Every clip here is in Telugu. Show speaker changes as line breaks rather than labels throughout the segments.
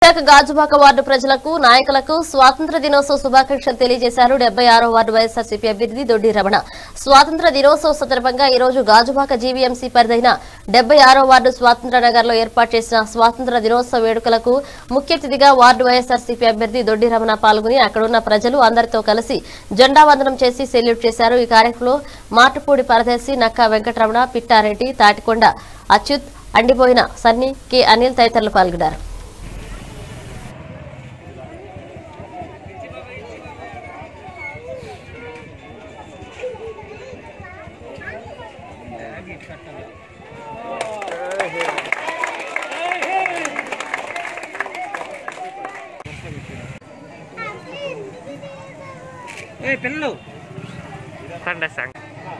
విశాఖ గాజుబాక వార్డు ప్రజలకు నాయకులకు స్వాతంత్ర దినోత్సవ శుభాకాంక్షలు తెలియజేశారు డెబ్బై ఆరో వార్డు వైఎస్ఆర్సీపీ అభ్యర్థి దొడ్డి రమణ స్వాతంత్ర దినోత్సవ సందర్భంగా ఈ రోజు గాజుబాక జీవీఎంసీ పరిధైన డెబ్బై ఆరో వార్డు స్వాతంత్ర నగర్ లో ఏర్పాటు చేసిన స్వాతంత్ర దినోత్సవ వేడుకలకు ముఖ్య అతిథిగా వార్డు వైఎస్ఆర్సీపీ అభ్యర్థి దొడ్డి రమణ పాల్గొని అక్కడున్న ప్రజలు అందరితో కలిసి జెండా వందనం చేసి సెల్యూట్ చేశారు ఈ కార్యక్రమంలో మాటుపూడి పరదేశి నక్కా వెంకటరమణ పిట్టారెడ్డి తాటికొండ అచ్యుత్ అండిపోయిన సన్నీ కె అనిల్ తదితరులు పాల్గొన్నారు
ఏ పిల్లలు
సండే సంగ్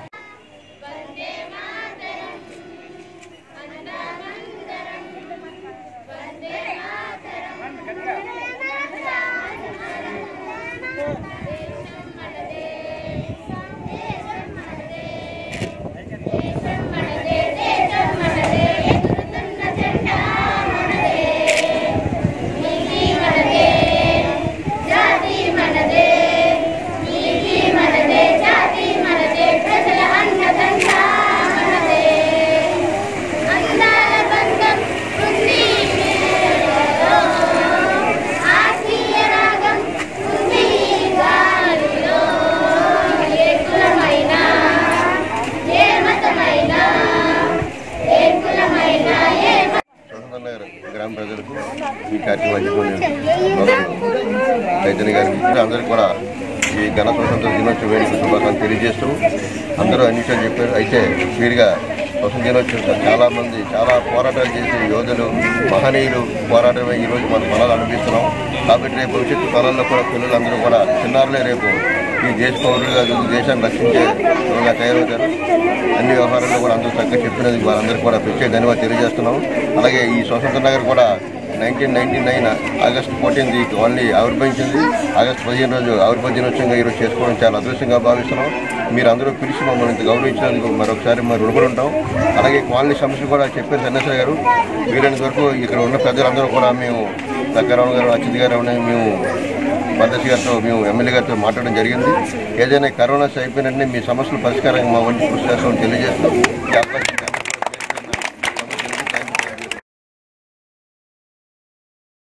నగర్ గ్రామ ప్రజలకు ఈ కార్యక్రమం చైతన్య గారికి అందరికీ కూడా ఈ ఘన స్వతంత్ర దినోత్సవ వేడుక శుభాకాంక్షలు తెలియజేస్తూ అందరూ అన్ని విషయాలు చెప్పారు అయితే వీరిగా స్వతంత్ర దినోత్సవం చాలా మంది చాలా పోరాటాలు చేసి యోధులు మహనీయులు పోరాటమే ఈరోజు మనం ఫలాలు అనిపిస్తున్నాం కాబట్టి రేపు భవిష్యత్తు కాలంలో కూడా పిల్లలందరూ కూడా చిన్నారులే రేపు ఈ దేశ పౌరులుగా ఎదిగి దేశాన్ని రక్షించే విధంగా తయారవుతారు అన్ని వ్యవహారాల్లో కూడా అందరూ చక్కగా చెప్పినందుకు వారందరికీ కూడా ప్రత్యేక ధన్యవాదాలు తెలియజేస్తున్నాం అలాగే ఈ స్వతంత్ర నగర్ కూడా nineteen ninety nine August fourteenth ఈ కాలనీ ఆవిర్భవించింది ఆగస్టు పదిహేను రోజు ఆవిర్భవ దినోత్సవంగా ఈరోజు చేసుకోవడం చాలా అదృష్టంగా భావిస్తున్నాం మీరు అందరూ పిలిచి మమ్మల్ని ఇంత గౌరవించినందుకు మరొకసారి మరి రుణపడి ఉంటాం అలాగే కాలనీ సమస్యలు కూడా చెప్పారు సన్యాసరావు గారు వీలైనంత వరకు ఇక్కడ ఉన్న పెద్దలందరూ కూడా మేము దగ్గరరావు గారు అచ్యుత్ గారు ఉన్నాయి మేము పద్ధతి గారితో మేము ఎమ్మెల్యే గారితో మాట్లాడడం జరిగింది ఏదైనా కరోనా అయిపోయినట్టు మీ సమస్యలు పరిష్కారంగా మా వంటి కృషి చేస్తామని తెలియజేస్తూ ఈ అవకాశం